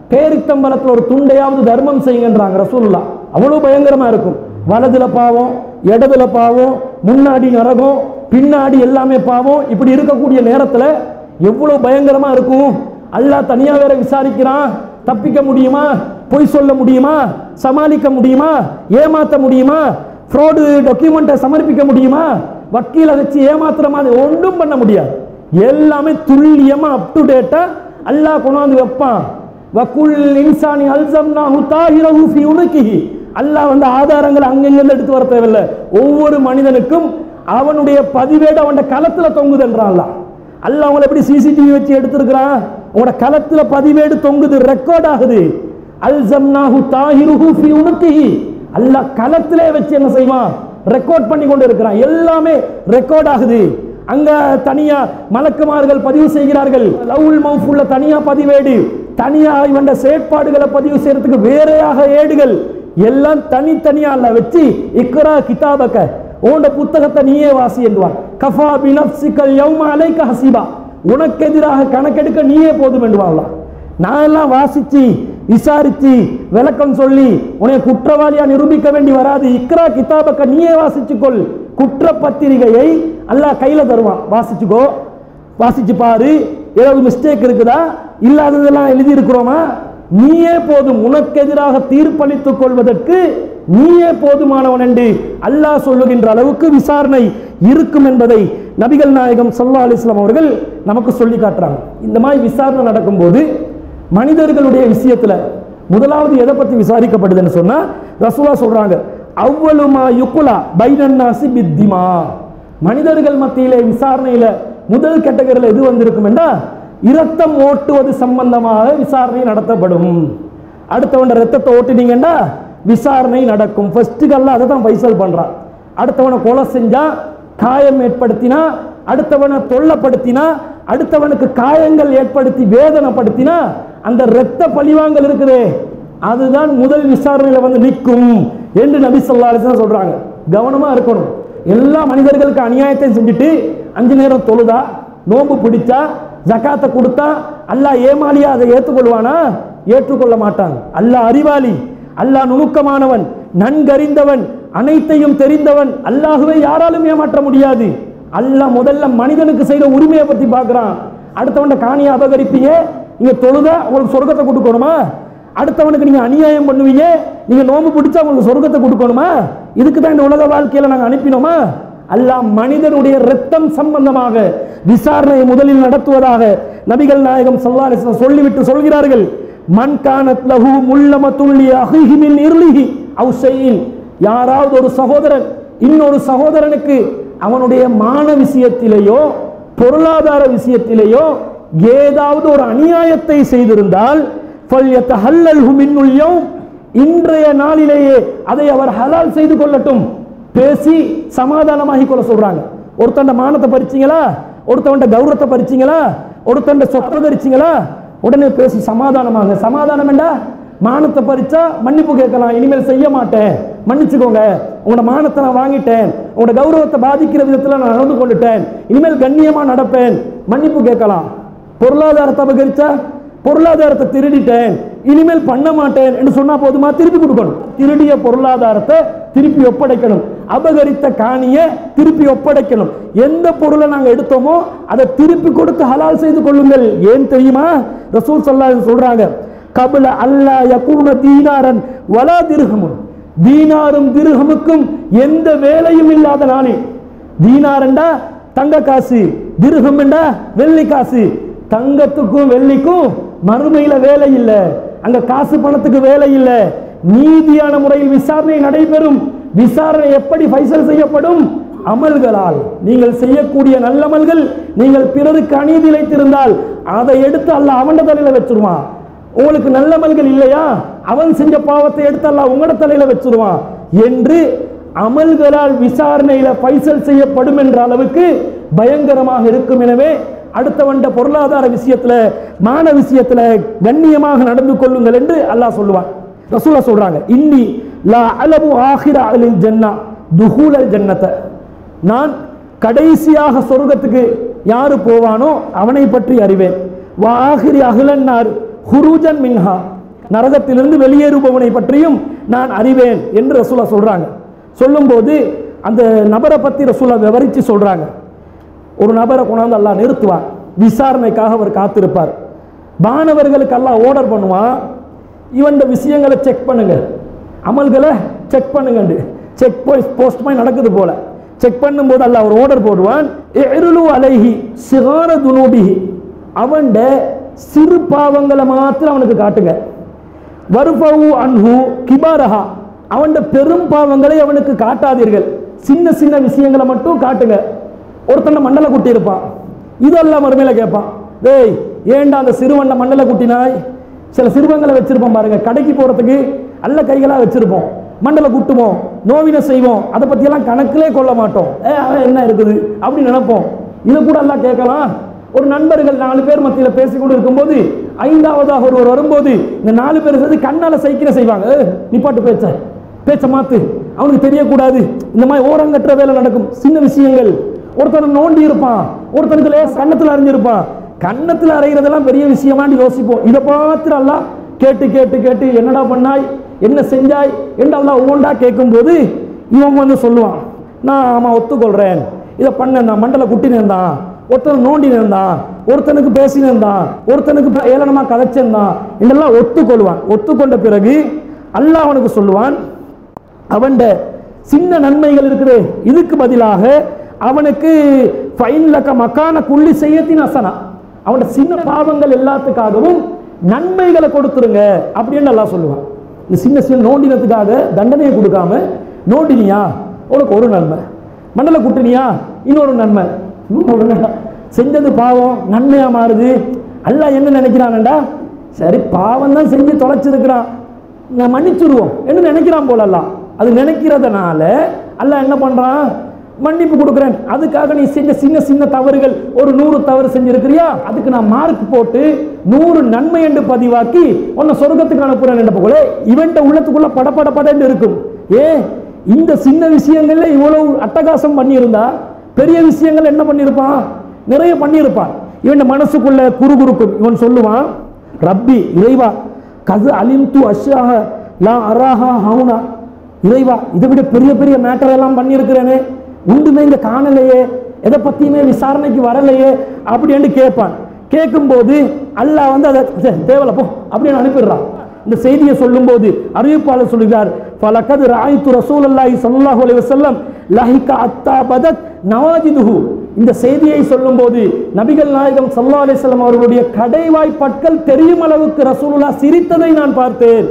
பேரித்தம்பலத்தில் ஒரு துண்டையாவது தர்மம் செய்யுங்கன்றாங்க ரசூலுல்லா அவ்வளவு பயங்கரமா இருக்கும் வலதுல பாவம் இடதுல பாவம் முன்னாடி நரகம் பின்னாடி எல்லாமே பாவம் இப்படி இருக்கக்கூடிய நேரத்துல எவ்வளவு பயங்கரமா இருக்கும் அல்லாஹ் தனியா வேற விசாரிக்கிறான் தப்பிக்க முடியுமா பொய் சொல்ல முடியுமா சமாளிக்க முடியுமா ஏமாத்த முடியுமா ஃப்ராடு டாக்குமெண்ட்டை சமர்ப்பிக்க முடியுமா வக்கீலை வச்சு ஏமாத்துற மாதிரி ஒன்றும் பண்ண முடியாது எல்லாமே துல்லியமா அப் டு டேட்டா அல்லாஹ் கொண்டாந்து வைப்பான் வக்குல் இன்சானி அல்சம்னாஹு தாஹிரஹு ஃபி உனுக்கிஹி அல்லாஹ் வந்து ஆதாரங்கள் அங்கங்கிருந்து எடுத்து வர தேவையில்லை ஒவ்வொரு மனிதனுக்கும் அவனுடைய பதிவேடு அவன் களத்துல தொங்குதுன்றான் அல்லாஹ் அல்லாஹ் அவங்களை எப்படி சிசிடிவி வச்சு எடுத்திருக்கிறான் உங்களோட களத்துல பதிவேடு தொங்குது ரெக்கார்ட் ஆகுது அல்சம்னாஹு தாஹிருஹு ஃபி உனுக்கிஹி அல்லாஹ் களத்திலே வச்சு என்ன செய்வான் ரெக்கார்ட் பண்ணி கொண்டு இருக்கிறான் எல்லாமே ரெக்கார்ட் ஆகுது அங்க தனியா மலக்குமார்கள் பதிவு செய்கிறார்கள் லவுல் மௌஃபுல்ல தனியா பதிவேடு தனியா இவன் செயற்பாடுகளை பதிவு செய்யறதுக்கு வேறையாக ஏடுகள் எல்லாம் தனித்தனியா அல்ல வச்சு இக்ரா கிதாபக்க உன்னோட புத்தகத்தை நீயே வாசி என்றுவான் கஃபா பினப்சிக்கல் யௌம அலைக்க ஹசிபா உனக்கு எதிராக கணக்கெடுக்க நீயே போதும் என்றுவாங்களாம் நான் எல்லாம் வாசிச்சு விசாரிச்சு விளக்கம் சொல்லி உன்னை குற்றவாளியா நிரூபிக்க வேண்டி வராது இக்ரா கிதாபக்க நீயே வாசிச்சுக்கொள் குற்றப்பத்திரிகையை அல்லாஹ் கையில தருவான் வாசிச்சுக்கோ வாசிச்சு பாரு ஏதாவது மிஸ்டேக் இருக்குதா இல்லாததெல்லாம் எழுதி இருக்கிறோமா நீயே போதும் உனக்கு எதிராக தீர்ப்பளித்துக் கொள்வதற்கு நீயே போதுமானவன் என்று அல்லாஹ் சொல்லுகின்ற அளவுக்கு விசாரணை இருக்கும் என்பதை நபிகள் நாயகம் சல்லா அலிஸ்லாம் அவர்கள் நமக்கு சொல்லி காட்டுறாங்க இந்த மாதிரி விசாரணை நடக்கும்போது மனிதர்களுடைய விஷயத்துல முதலாவது எதை பத்தி விசாரிக்கப்படுதுன்னு சொன்னா ரசூலா சொல்றாங்க அவ்வளுமா யுக்குலா பைனன்னாசி பித்திமா மனிதர்கள் மத்தியிலே விசாரணையில முதல் கேட்டகரியில் எது வந்திருக்கும் என்றா இரத்தம் ஓட்டுவது சம்பந்தமாக விசாரணை நடத்தப்படும் அடுத்தவன் ரத்தத்தை ஓட்டினீங்கன்னா விசாரணை நடக்கும் ஃபர்ஸ்ட்டுக்கெல்லாம் அதை தான் பைசல் பண்றான் அடுத்தவனை கொலை செஞ்சா காயம் ஏற்படுத்தினா அடுத்தவனை தொல்லப்படுத்தினா அடுத்தவனுக்கு காயங்கள் ஏற்படுத்தி வேதனைப்படுத்தினா அந்த இரத்த பழிவாங்கல் இருக்குதே அதுதான் முதல் விசாரணையில வந்து நிற்கும் என்று நபி சொல்லா அலிஸ்லாம் சொல்றாங்க கவனமா இருக்கணும் எல்லா மனிதர்களுக்கு அநியாயத்தை செஞ்சுட்டு அஞ்சு நேரம் தொழுதா நோன்பு பிடிச்சா ஜகாத்தை கொடுத்தா அல்லாஹ் ஏமாலியா அதை ஏற்றுக்கொள்வானா ஏற்றுக்கொள்ள மாட்டான் அல்லாஹ் அறிவாளி அல்லாஹ் நுணுக்கமானவன் நன்கறிந்தவன் அனைத்தையும் தெரிந்தவன் அல்லாஹுவை யாராலும் ஏமாற்ற முடியாது அல்லாஹ் முதல்ல மனிதனுக்கு செய்த உரிமையை பத்தி பார்க்கறான் அடுத்தவன்ட காணியை அபகரிப்பீங்க நீங்க தொழுதா உங்களுக்கு சொர்க்கத்தை கொடுக்கணுமா அடுத்தவனுக்கு நீங்க அநியாயம் பண்ணுவீங்க நீங்க நோம்பு பிடிச்சா உங்களுக்கு சொர்க்கத்தை கொடுக்கணுமா இதுக்கு தான் இந்த உலக வாழ்க்கையில நாங்க அனுப்பினோமா அல்லாஹ் மனிதனுடைய ரத்தம் சம்பந்தமாக விசாரணையை முதலில் நடத்துவதாக நபிகள் நாயகம் ஸல்லல்லாஹு அலைஹி வஸல்லம் சொல்லிவிட்டு சொல்கிறார்கள் மன் கானத் லஹு முல்லமத்துல் அஹிஹி மின் இர்லிஹி அவ் ஷைஇன் யாராவது ஒரு சகோதரன் இன்னொரு சகோதரனுக்கு அவனுடைய மான விஷயத்திலேயோ பொருளாதார விஷயத்திலேயோ ஏதாவது ஒரு அநியாயத்தை செய்திருந்தால் ஃபல்யத்தஹல்லல்ஹு மின்னுல் யௌம் இன்றைய நாளிலேயே அதை அவர் ஹலால் செய்து கொள்ளட்டும் பேசி சமாதானமாகி கொள்ள சொல்றாங்க ஒருத்தண்ட மானத்தை பறிச்சீங்களா ஒருத்தவன்ட கௌரவத்தை பறிச்சீங்களா ஒருத்தண்ட சொத்தை பறிச்சீங்களா உடனே பேசி சமாதானமாக சமாதானம் என்றா மானத்தை பறிச்சா மன்னிப்பு கேட்கலாம் இனிமேல் செய்ய மாட்டேன் மன்னிச்சுக்கோங்க உங்களோட மானத்தை நான் வாங்கிட்டேன் உங்களோட கௌரவத்தை பாதிக்கிற விதத்தில் நான் நடந்து கொண்டுட்டேன் இனிமேல் கண்ணியமா நடப்பேன் மன்னிப்பு கேட்கலாம் பொருளாதாரத்தை அபகரிச்சா பொருளாதாரத்தை திருடிட்டேன் இனிமேல் பண்ண மாட்டேன் என்று சொன்னா போதுமா திருப்பி கொடுக்கணும் திருடிய பொருளாதாரத்தை திருப்பி ஒப்படைக்கணும் அபகரித்த காணியை திருப்பி ஒப்படைக்கணும் எந்த பொருளை நாங்க எடுத்தோமோ அதை திருப்பி கொடுத்து ஹலால் செய்து கொள்ளுங்கள் ஏன் தெரியுமா ரசூல் ஸல்லல்லாஹு அலைஹி சொல்றாங்க கபல அல்லா யகூன தீனாரன் வலா திர்ஹமுன் தீனாரும் திர்ஹமுக்கும் எந்த வேலையும் இல்லாத நாளில் தீனாரண்டா தங்க காசு திர்ஹம் என்றா வெள்ளி காசு தங்கத்துக்கும் வெள்ளிக்கும் மறுமையில வேலை இல்லை அங்க காசு பணத்துக்கு வேலை இல்லை நீதியான முறையில் விசாரணை நடைபெறும் விசாரணை எப்படி ஃபைசல் செய்யப்படும் அமல்களால் நீங்கள் செய்யக்கூடிய நல்லமல்கள் நீங்கள் பிறருக்கு அநீதி இழைத்திருந்தால் அதை எடுத்து அல்ல அவன் தலையில வச்சிருவான் உங்களுக்கு நல்லமல்கள் இல்லையா அவன் செஞ்ச பாவத்தை எடுத்து அல்ல உங்களோட தலையில வச்சிருவான் என்று அமல்களால் விசாரணையில பைசல் செய்யப்படும் என்ற அளவுக்கு பயங்கரமாக இருக்கும் எனவே அடுத்தவண்ட பொருளாதார விஷயத்துல மான விஷயத்துல கண்ணியமாக நடந்து கொள்ளுங்கள் என்று அல்லாஹ் சொல்லுவான் ரசூலா சொல்றாங்க இன்னி லா அலபு ஆஹிர அலில் ஜன்னா துஹூலல் ஜன்னத்தை நான் கடைசியாக சொர்க்கத்துக்கு யாரு போவானோ அவனை பற்றி அறிவேன் வா ஆஹிரி அகிலன்னார் ஹுரூஜன் மின்ஹா நரகத்திலிருந்து வெளியேறுபவனை பற்றியும் நான் அறிவேன் என்று ரசூலா சொல்றாங்க சொல்லும்போது அந்த நபரை பத்தி ரசூலா விவரிச்சு சொல்றாங்க ஒரு நபரை கொண்டாந்து அல்லாஹ் நிறுத்துவார் விசாரணைக்காக அவர் காத்திருப்பார் மாணவர்களுக்கு எல்லாம் ஆர்டர் பண்ணுவான் இவன் விஷயங்களை செக் பண்ணுங்க அமல்களை செக் பண்ணுங்க செக் போஸ்ட் போஸ்ட் மாதிரி நடக்குது போல செக் பண்ணும்போது அல்லாஹ் ஒரு ஆர்டர் போடுவான் எருளு அலைஹி சிகார துனூபிஹி அவன்ட சிறு பாவங்களை மாத்திரம் அவனுக்கு காட்டுங்க வருபவு அன்ஹு கிபாரஹா அவன்ட பெரும் பாவங்களை அவனுக்கு காட்டாதீர்கள் சின்ன சின்ன விஷயங்களை மட்டும் காட்டுங்க ஒருத்தன மண்டல குட்டி இருப்பான் இதெல்லாம் மறுமையில கேட்பான் டேய் ஏன்டா அந்த சிறுவண்ட மண்டல குட்டினாய் சில சிறுவங்களை வச்சிருப்போம் பாருங்க கடைக்கு போறதுக்கு அல்ல கைகளா வச்சிருப்போம் மண்டல குட்டுவோம் நோவினை செய்வோம் அதை பத்தியெல்லாம் கணக்கிலே கொள்ள மாட்டோம் ஏ அவன் என்ன இருக்குது அப்படி நினைப்போம் இதை கூட எல்லாம் கேட்கலாம் ஒரு நண்பர்கள் நாலு பேர் மத்தியில் பேசிக்கொண்டு இருக்கும்போது ஐந்தாவதாக ஒருவர் வரும்போது இந்த நாலு பேர் சேர்ந்து கண்ணால சைக்கிளை செய்வாங்க "ஏய், நிப்பாட்டு பேச்ச பேச்ச மாத்து அவனுக்கு தெரியக்கூடாது இந்த மாதிரி ஓரங்கற்ற வேலை நடக்கும் சின்ன விஷயங்கள் ஒருத்தன் நோண்டி இருப்பான் ஒருத்தனுக்கு லேஸ் கண்ணத்துல அறிஞ்சிருப்பான் கண்ணத்துல அறைகிறதெல்லாம் பெரிய விஷயமான்னு யோசிப்போம் இதை பார்த்து எல்லாம் கேட்டு கேட்டு கேட்டு என்னடா பண்ணாய் என்ன செஞ்சாய் என்றெல்லாம் ஒவ்வொன்றா கேட்கும்போது இவன் வந்து சொல்லுவான் நான் ஆமா ஒத்துக்கொள்றேன் இதை பண்ணேன் தான் மண்டல குட்டினேன் தான் ஒருத்தன் நோண்டினேன் தான் ஒருத்தனுக்கு பேசினேன் தான் ஒருத்தனுக்கு ஏளனமா கதைச்சேன் தான் இதெல்லாம் ஒத்துக்கொள்வான் ஒத்துக்கொண்ட பிறகு அல்லாஹ் அவனுக்கு சொல்லுவான் அவன்ட சின்ன நன்மைகள் இருக்குது இதுக்கு பதிலாக அவனுக்கு ஃபைன் லக்க மக்கான குள்ளி செய்யத்தின் அசனா அவனோட சின்ன பாவங்கள் எல்லாத்துக்காகவும் நன்மைகளை கொடுத்துருங்க அப்படின்னு எல்லாம் சொல்லுவான் இந்த சின்ன சின்ன நோண்டினத்துக்காக தண்டனையை கொடுக்காம நோண்டினியா உனக்கு ஒரு நன்மை மண்டல குட்டினியா இன்னொரு நன்மை இன்னொரு நன்மை. செஞ்சது பாவம் நன்மையா மாறுது அல்லாஹ் என்ன நினைக்கிறான்டா சரி பாவம் தான் செஞ்சு தொலைச்சிருக்கிறான் நான் மன்னிச்சிருவோம் என்று நினைக்கிறான் போலலாம் அது நினைக்கிறதுனால அல்லாஹ் என்ன பண்றான் மன்னிப்பு கொடுக்குறேன் அதுக்காக நீ செஞ்ச சின்ன சின்ன தவறுகள் ஒரு நூறு தவறு செஞ்சிருக்கிறியா அதுக்கு நான் மார்க் போட்டு நூறு நன்மை என்று பதிவாக்கி உன்னை சொர்க்கத்துக்கு அனுப்புறேன் என்ற போல இவன்ட்ட உள்ளத்துக்குள்ள படபட படன்னு இருக்கும் ஏ இந்த சின்ன விஷயங்கள்ல இவ்வளவு அட்டகாசம் பண்ணியிருந்தா பெரிய விஷயங்கள் என்ன பண்ணியிருப்பான் நிறைய பண்ணியிருப்பான் இவன் மனசுக்குள்ள குறுகுறுக்கும் இவன் சொல்லுவான் ரப்பி இறைவா கது அலிம்து அஷ்யாக லா அராஹா ஹவுனா இறைவா இதை விட பெரிய பெரிய மேட்டர் எல்லாம் பண்ணியிருக்கிறேனே உண்டுமே இந்த காணலையே எதை பத்தியுமே விசாரணைக்கு வரலையே அப்படின்னு கேட்பான் கேட்கும்போது அல்லாஹ் வந்து அதை "சரி, தேவல போ அப்படின்னு அனுப்பிடுறான் இந்த செய்தியை சொல்லும்போது அறிவிப்பாளர் சொல்கிறார் பலகது ராய்த்து ரசூலுல்லாஹி ஸல்லல்லாஹு அலைஹி வஸல்லம் லஹிக அத்தா பதத் நவாஜிதுஹு இந்த செய்தியை சொல்லும்போது நபிகள் நாயகம் ஸல்லல்லாஹு அலைஹி வஸல்லம் அவர்களுடைய கடைவாய் பற்கள் தெரியும் அளவுக்கு ரசூலுல்லாஹ் சிரித்ததை நான் பார்த்தேன்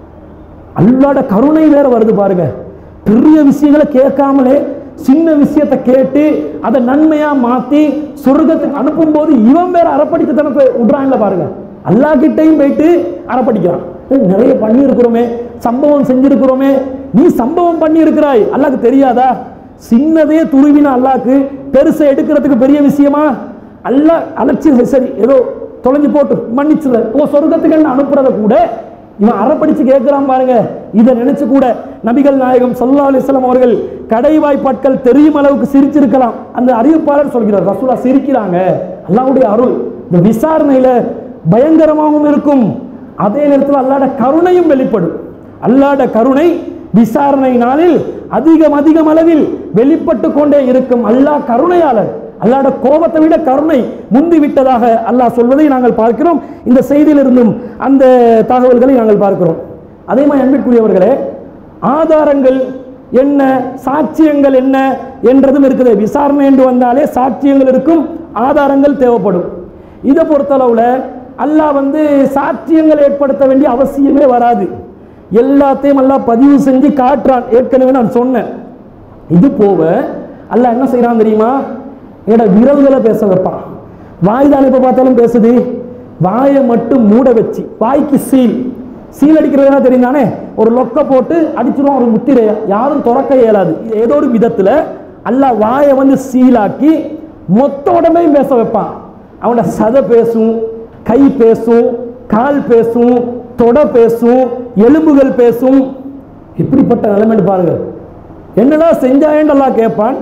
அல்லாட கருணை வேற வருது பாருங்க பெரிய விஷயங்களை கேட்காமலே சின்ன விஷயத்தை கேட்டு அதை நன்மையா மாத்தி சொர்க்கத்துக்கு அனுப்பும் போது இவன் வேற அறப்படித்து தனக்கு விடுறான்ல பாருங்க அல்லா கிட்டையும் போயிட்டு அறப்படிக்கிறான் ஏய், நிறைய பண்ணியிருக்கிறோமே சம்பவம் செஞ்சிருக்கிறோமே நீ சம்பவம் பண்ணியிருக்கிறாய் அல்லாக்கு தெரியாதா சின்னதே துருவின அல்லாக்கு பெருசை எடுக்கிறதுக்கு பெரிய விஷயமா அல்லா அலட்சியம் சரி ஏதோ தொலைஞ்சு போட்டு மன்னிச்சுல உன் சொர்க்கத்துக்கு என்ன அனுப்புறத கூட இவன் அறப்படிச்சு கேட்கிறான் பாருங்க இதை நினைச்சு கூட நபிகள் நாயகம் ஸல்லல்லாஹு அலைஹி வஸல்லம் அவர்கள் கடைவாய் பற்கள் தெரியும் அளவுக்கு சிரிச்சிருக்கலாம் அந்த அறிவிப்பாளர் சொல்கிறார் ரசூலா சிரிக்கிறாங்க அல்லாஹ்வுடைய அருள் இந்த விசாரணையில பயங்கரமாகவும் இருக்கும் அதே நேரத்தில் அல்லாட கருணையும் வெளிப்படும் அல்லாட கருணை விசாரணை நாளில் அதிகம் அதிகம் அளவில் வெளிப்பட்டு கொண்டே இருக்கும் அல்லாஹ் கருணையாளர் அல்லாட கோபத்தை விட கருணை முந்தி விட்டதாக அல்லாஹ் சொல்வதை நாங்கள் பார்க்கிறோம் இந்த செய்தியிலிருந்தும் அந்த தகவல்களை நாங்கள் பார்க்கிறோம் அதே மாதிரி அன்பிற்குரியவர்களே ஆதாரங்கள் என்ன சாட்சியங்கள் என்ன என்றதும் இருக்குது விசாரணை என்று வந்தாலே சாட்சியங்கள் இருக்கும் ஆதாரங்கள் தேவைப்படும் இதை பொறுத்தளவுல அல்லாஹ் வந்து சாட்சியங்கள் ஏற்படுத்த வேண்டிய அவசியமே வராது எல்லாத்தையும் அல்லாஹ் பதிவு செஞ்சு காட்டுறான் ஏற்கனவே நான் சொன்னேன் இது போக அல்லாஹ் என்ன செய்றான் தெரியுமா என்னோட விரல்களை பேச வைப்பான் வாய் தான் எப்போ பார்த்தாலும் பேசுது வாயை மட்டும் மூட வச்சு வாய்க்கு சீல் சீல் அடிக்கிறதுனா தெரியும் தானே ஒரு லொக்க போட்டு அடிச்சிருவோம் ஒரு முத்திரைய யாரும் திறக்க இயலாது ஏதோ ஒரு விதத்துல அல்லாஹ் வாயை வந்து சீலாக்கி மொத்த உடம்பையும் பேச வைப்பான் அவனோட சதை பேசும் கை பேசும் கால் பேசும் தொடை பேசும் எலும்புகள் பேசும் இப்படிப்பட்ட நிலைமைன்னு பாருங்க என்னடா செஞ்சாயண்டெல்லாம் கேட்பான்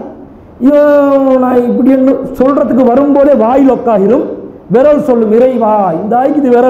இவன் நான் இப்படி என்ன சொல்றதுக்கு வரும்போதே வாய் லொக்காகிரும் விரல் சொல்லும் இறைவா இந்த ஆய்க்கு இது விரல்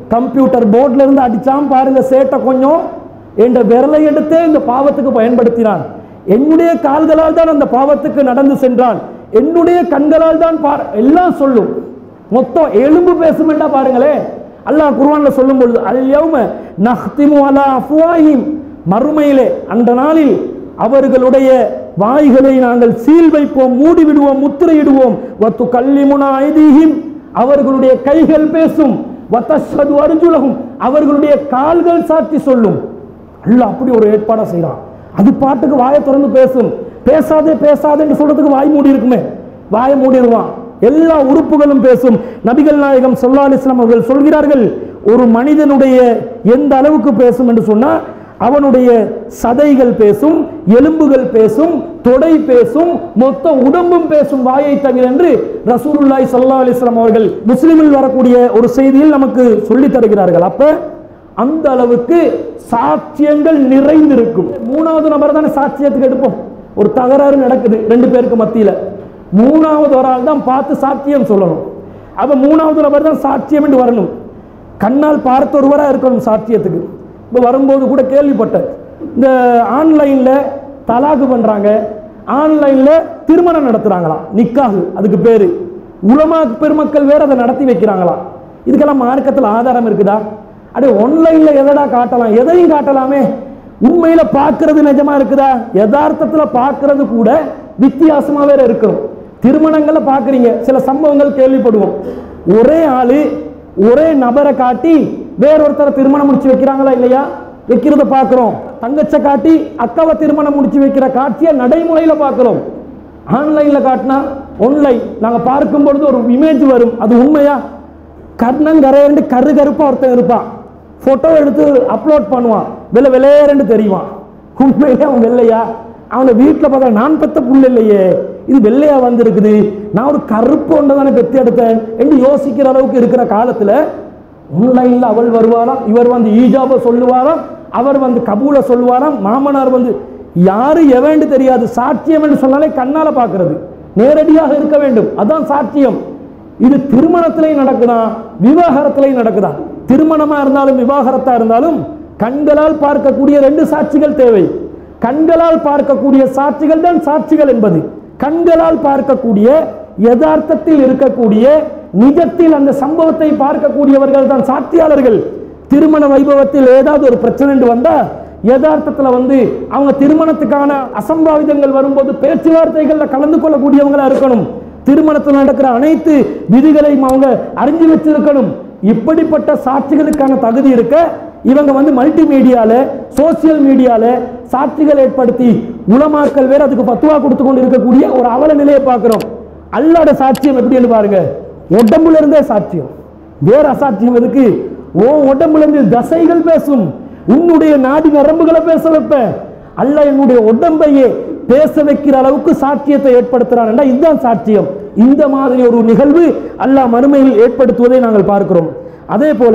கம்ப்யூட்டர் போர்ட்ல இருந்து அடிச்சான் பாருங்க சேட்டை கொஞ்சம் என்ற விரலை எடுத்தே இந்த பாவத்துக்கு பயன்படுத்தினான் என்னுடைய கால்களால் தான் அந்த பாவத்துக்கு நடந்து சென்றான் என்னுடைய கண்களால் தான் பார் எல்லாம் சொல்லும் மொத்தம் எலும்பு பேசுமெண்டா பாருங்களேன் அல்லாஹ் குர்ஆன்ல சொல்லும் பொழுது அல் யௌம நஹ்திமு அலா அஃப்வாஹிம் மறுமையிலே அந்த நாளில் அவர்களுடைய வாய்களை நாங்கள் சீல் வைப்போம் மூடி விடுவோம் முத்திரையிடுவோம் வத்து கல்லிமுனா ஐதீஹிம் அவர்களுடைய கைகள் பேசும் வத்தஷது அர்ஜுலகும் அவர்களுடைய கால்கள் சாட்சி சொல்லும் அல்லாஹ் அப்படி ஒரு ஏற்பாடை செய்றான் அது பாட்டுக்கு வாயை திறந்து பேசும் பேசாதே பேசாதேன்னு சொல்றதுக்கு வாய் மூடி இருக்குமே வாயை மூடிடுவான் எல்லா உறுப்புகளும் பேசும் நபிகள் நாயகம் ஸல்லல்லாஹு அலைஹி வஸல்லம் அவர்கள் சொல்கிறார்கள் ஒரு மனிதனுடைய எந்த அளவுக்கு பேசும் என்று சொன்னா அவனுடைய சதைகள் பேசும் எலும்புகள் பேசும் தொடை பேசும் மொத்த உடம்பும் பேசும் வாயை தவிர என்று ரசூலுல்லாஹி ஸல்லல்லாஹு அலைஹி வஸல்லம் அவர்கள் முஸ்லிமில் வரக்கூடிய ஒரு செய்தியில் நமக்கு சொல்லித் தருகிறார்கள் அப்ப அந்த அளவுக்கு சாட்சியங்கள் நிறைந்திருக்கும் மூணாவது நபர் தானே சாட்சியத்துக்கு எடுப்போம் ஒரு தகராறு நடக்குது ரெண்டு பேருக்கு மத்தியில மூணாவது ஒரு ஆள் தான் பார்த்து சாட்சியம் சொல்லணும் அப்ப மூணாவது நபர் தான் சாட்சியம் என்று வரணும் கண்ணால் பார்த்த ஒருவரா இருக்கணும் சாட்சியத்துக்கு இப்போ வரும்போது கூட கேள்விப்பட்டேன் இந்த ஆன்லைன்ல தலாக்கு பண்றாங்க ஆன்லைன்ல திருமணம் நடத்துறாங்களாம் நிக்காஹு அதுக்கு பேரு உலமா பெருமக்கள் வேற அதை நடத்தி வைக்கிறாங்களாம் இதுக்கெல்லாம் மார்க்கத்தில் ஆதாரம் இருக்குதா அடே ஒன்லைன்ல எதடா காட்டலாம் எதையும் காட்டலாமே உண்மையில பார்க்கிறது நிஜமா இருக்குதா யதார்த்தத்துல பார்க்கிறது கூட வித்தியாசமா வேற இருக்கும் திருமணங்களை பார்க்குறீங்க சில சம்பவங்கள் கேள்விப்படுவோம் ஒரே ஆளு ஒரே நபரை காட்டி வேறொருத்தரை திருமணம் முடிச்சு வைக்கிறாங்களா இல்லையா வைக்கிறத பார்க்கிறோம் தங்கச்சை காட்டி அக்காவை திருமணம் முடிச்சு வைக்கிற காட்சியை நடைமுறையில பார்க்கிறோம் ஆன்லைன்ல காட்டினா ஒன்லைன் நாங்க பார்க்கும் பொழுது ஒரு இமேஜ் வரும் அது உண்மையா கர்ணங்கரையண்டு கரு கருப்பா ஒருத்தன் இருப்பான் போட்டோ எடுத்து அப்லோட் பண்ணுவான் வெள்ளை வெள்ளையரண்டு தெரியுவான் உண்மையிலே அவன் வெள்ளையா அவனை வீட்டில் பார்த்தா நான் பெத்த புள்ள இல்லையே இது வெள்ளையா வந்திருக்குது நான் ஒரு கருப்பு ஒன்று தானே பெத்து எடுத்தேன் என்று யோசிக்கிற அளவுக்கு இருக்கிற காலத்தில் ஆன்லைன்ல அவள் வருவாராம் இவர் வந்து ஈஜாபை சொல்லுவாராம் அவர் வந்து கபூல சொல்லுவாராம் மாமனார் வந்து யாரு எவன்னு தெரியாது சாட்சியம் என்று சொன்னாலே கண்ணால பார்க்கிறது நேரடியாக இருக்க வேண்டும் அதான் சாட்சியம் இது திருமணத்திலையும் நடக்குதா விவாகரத்திலையும் நடக்குதா திருமணமா இருந்தாலும் விவாகரத்தா இருந்தாலும் கண்களால் பார்க்கக்கூடிய ரெண்டு சாட்சிகள் தேவை கண்களால் பார்க்கக்கூடிய சாட்சிகள் தான் சாட்சிகள் என்பது கண்களால் பார்க்கக்கூடிய யதார்த்தத்தில் இருக்கக்கூடிய நிஜத்தில் அந்த சம்பவத்தை பார்க்கக்கூடியவர்கள் தான் சாட்சியாளர்கள் திருமண வைபவத்தில் ஏதாவது ஒரு பிரச்சனை வந்தா யதார்த்தத்துல வந்து அவங்க திருமணத்துக்கான அசம்பாவிதங்கள் வரும்போது பேச்சுவார்த்தைகள்ல கலந்து கொள்ளக்கூடியவங்களா இருக்கணும் திருமணத்தில் நடக்கிற அனைத்து விதிகளையும் அவங்க அறிஞ்சு வச்சிருக்கணும் இப்படிப்பட்ட சாட்சிகளுக்கான தகுதி இருக்க இவங்க வந்து மல்டி மீடியால சோசியல் மீடியால சாட்சிகள் ஏற்படுத்தி உலமாக்கள் வேற அதுக்கு பத்துவா கொடுத்து கொண்டு இருக்கக்கூடிய ஒரு அவல நிலையை பார்க்கிறோம் அல்லாட சாட்சியம் எப்படின்னு பாருங்க உடம்புல இருந்தே சாட்சியம் வேற அசாட்சியம் எதுக்கு ஓ உடம்புல இருந்து தசைகள் பேசும் உன்னுடைய நாடி நரம்புகளை பேச வைப்ப அல்ல என்னுடைய உடம்பையே பேச வைக்கிற அளவுக்கு சாட்சியத்தை ஏற்படுத்துறான் இதுதான் சாட்சியம் இந்த மாதிரி ஒரு நிகழ்வு அல்லாஹ் மறுமையில் ஏற்படுத்துவதை நாங்கள் பார்க்கிறோம் அதே போல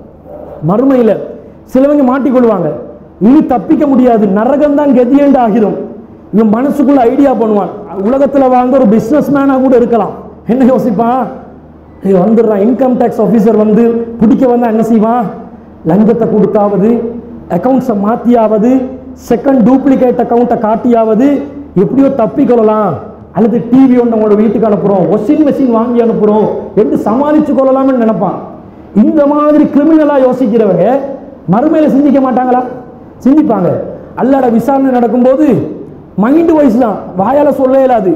மறுமையில சிலவங்க மாட்டிக்கொள்வாங்க இனி தப்பிக்க முடியாது நரகம் தான் கதியேண்டு ஆகிரும் இவன் மனசுக்குள்ள ஐடியா பண்ணுவான் உலகத்துல வாழ்ந்த ஒரு பிசினஸ் மேனா கூட இருக்கலாம் என்ன யோசிப்பான் ஏய், வந்துடுறான் இன்கம் டேக்ஸ் ஆஃபீஸர் வந்து பிடிக்க வந்தா என்ன செய்வான் லஞ்சத்தை கொடுத்தாவது அக்கௌண்ட்ஸை மாற்றியாவது செகண்ட் டூப்ளிகேட் அக்கௌண்ட்டை காட்டியாவது எப்படியோ தப்பிக்கொள்ளலாம் அல்லது டிவி ஒன்று உங்களோட வீட்டுக்கு அனுப்புகிறோம் வாஷிங் மெஷின் வாங்கி அனுப்புகிறோம் என்று சமாளித்து கொள்ளலாம்னு நினைப்பான் இந்த மாதிரி கிரிமினலாக யோசிக்கிறவங்க மறுமையில சிந்திக்க மாட்டாங்களா சிந்திப்பாங்க அல்லாட விசாரணை நடக்கும்போது மைண்டு வைஸ் தான் வாயால் சொல்ல இயலாது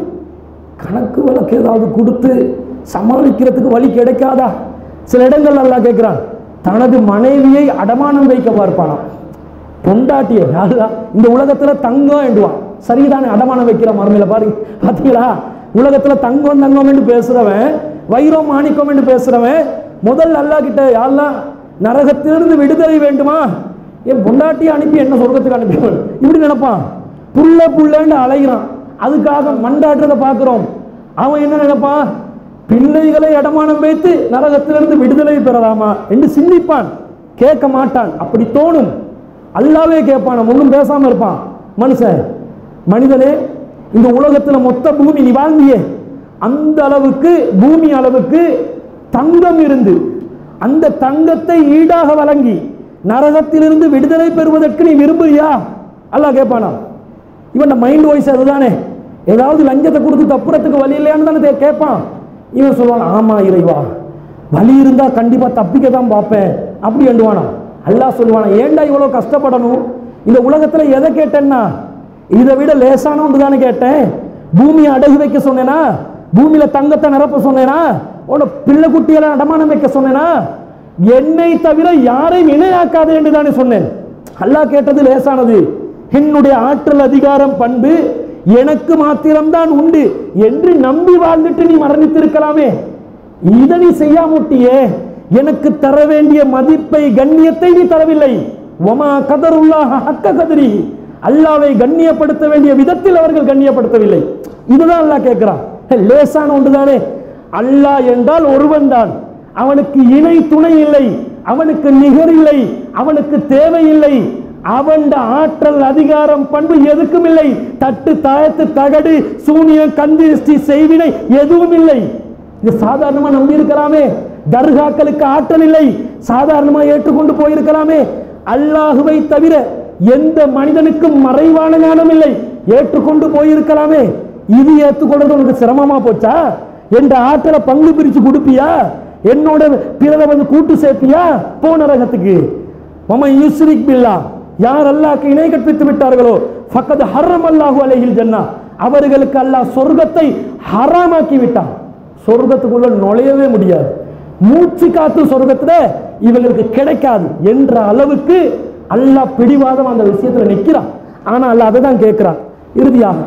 கணக்கு வழக்கு ஏதாவது கொடுத்து சமாளிக்கிறதுக்கு வழி கிடைக்காதா சில இடங்கள் நல்லா கேட்கிறான் தனது மனைவியை அடமானம் வைக்க பார்ப்பானாம் பொண்டாட்டியை யாருடா இந்த உலகத்துல தங்கம் என்றுவான் சரிதானே அடமானம் வைக்கிற மறுமையில பாருங்க பாத்தீங்களா உலகத்துல தங்கம் தங்கம் என்று பேசுறவன் வைரம் மாணிக்கம் என்று பேசுறவன் முதல் அல்லாஹ் கிட்ட யாரெல்லாம் நரகத்திலிருந்து விடுதலை வேண்டுமா என் பொண்டாட்டியை அனுப்பி என்ன சொர்க்கத்துக்கு அனுப்பி இப்படி நினைப்பான் புள்ள புள்ளன்னு அலைகிறான் அதுக்காக மண்டாட்டுறதை பார்க்கிறோம் அவன் என்ன நினைப்பான் பிள்ளைகளை அடமானம் வைத்து நரகத்திலிருந்து விடுதலை பெறலாமா என்று சிந்திப்பான் கேட்க மாட்டான் அப்படி தோணும் அல்லாவே கேட்பான் ஒன்றும் பேசாம இருப்பான் மனுஷன் மனிதனே இந்த உலகத்துல மொத்த பூமி நீ வாழ்ந்தியே அந்த அளவுக்கு பூமி அளவுக்கு தங்கம் இருந்து அந்த தங்கத்தை ஈடாக வழங்கி நரகத்திலிருந்து விடுதலை பெறுவதற்கு நீ விரும்புறியா அல்லாஹ் கேட்பானா இவன் மைண்ட் வாய்ஸ் அதுதானே ஏதாவது லஞ்சத்தை கொடுத்து தப்புறதுக்கு வழி இல்லையான்னு தானே தே- கேட்பான் இவன் சொல்லுவான் ஆமா இறைவா வழி இருந்தா கண்டிப்பா தப்பிக்க தான் பார்ப்பேன் அப்படி எண்டுவானா அல்லாஹ் சொல்லுவானா ஏன்டா இவ்வளவு கஷ்டப்படணும் இந்த உலகத்துல எதை கேட்டேன்னா இதை விட லேசான ஒன்று தானே கேட்டேன் பூமியை அடகு வைக்க சொன்னேனா பூமியில தங்கத்தை நிரப்ப சொன்னேனா உன்னை பிள்ளை குட்டியெல்லாம் அடமானம் வைக்க சொன்னேனா என்னை தவிர யாரையும் இணையாக்காதே என்று தானே சொன்னேன் அல்லாஹ் கேட்டது லேசானது என்னுடைய ஆற்றல் அதிகாரம் பண்பு எனக்கு மாத்திரம்தான் உண்டு என்று நம்பி வாழ்ந்துட்டு நீ மரணித்திருக்கலாமே இதை நீ செய்யாமட்டியே எனக்கு தர வேண்டிய மதிப்பை கண்ணியத்தை நீ தரவில்லை ஒமா கதருல்லாஹ ஹக்க கதரி அல்லாவை கண்ணியப்படுத்த வேண்டிய விதத்தில் அவர்கள் கண்ணியப்படுத்தவில்லை இதுதான் அல்லாஹ் கேட்கிறான் ஹே, லேசான ஒன்றுதானே அல்லாஹ் என்றால் ஒருவன் தான் அவனுக்கு இணை துணை இல்லை அவனுக்கு நிகர் இல்லை அவனுக்கு தேவையில்லை அவன் ஆற்றல் அதிகாரம் பண்பு எதுக்கும் இல்லை தட்டு தாயத்து தகடு சூனியம் கந்திருஷ்டி செய்வினை எதுவும் இல்லை இது சாதாரணமா நம்பி இருக்கலாமே தர்காக்களுக்கு ஆற்றல் இல்லை சாதாரணமா ஏற்றுக்கொண்டு போயிருக்கலாமே அல்லாஹுவை தவிர எந்த மனிதனுக்கும் மறைவான ஞானம் இல்லை ஏற்றுக்கொண்டு போயிருக்கலாமே இது ஏற்றுக்கொள்றது உனக்கு சிரமமா போச்சா என்ற ஆற்றலை பங்கு பிரிச்சு கொடுப்பியா என்னோட பிறரை வந்து கூட்டு சேர்ப்பியா போ நரகத்துக்கு மம யுஸ்ரிக் பில்லா யார் அல்லாஹ்க்கு இணை கற்பித்து விட்டார்களோ ஃபக்கத் ஹர்ரம் அல்லாஹு அலைஹில் ஜன்னா அவர்களுக்கு அல்லாஹ் சொர்க்கத்தை ஹராமாக்கி விட்டான் சொர்க்கத்துக்குள்ள நுழையவே முடியாது மூச்சு காத்து சொர்க்கத்துல இவங்களுக்கு கிடைக்காது என்ற அளவுக்கு அல்லாஹ் பிடிவாதம் அந்த விஷயத்துல நிக்கிறான் ஆனா அல்லாஹ் அதை தான் கேட்கிறான் இறுதியாக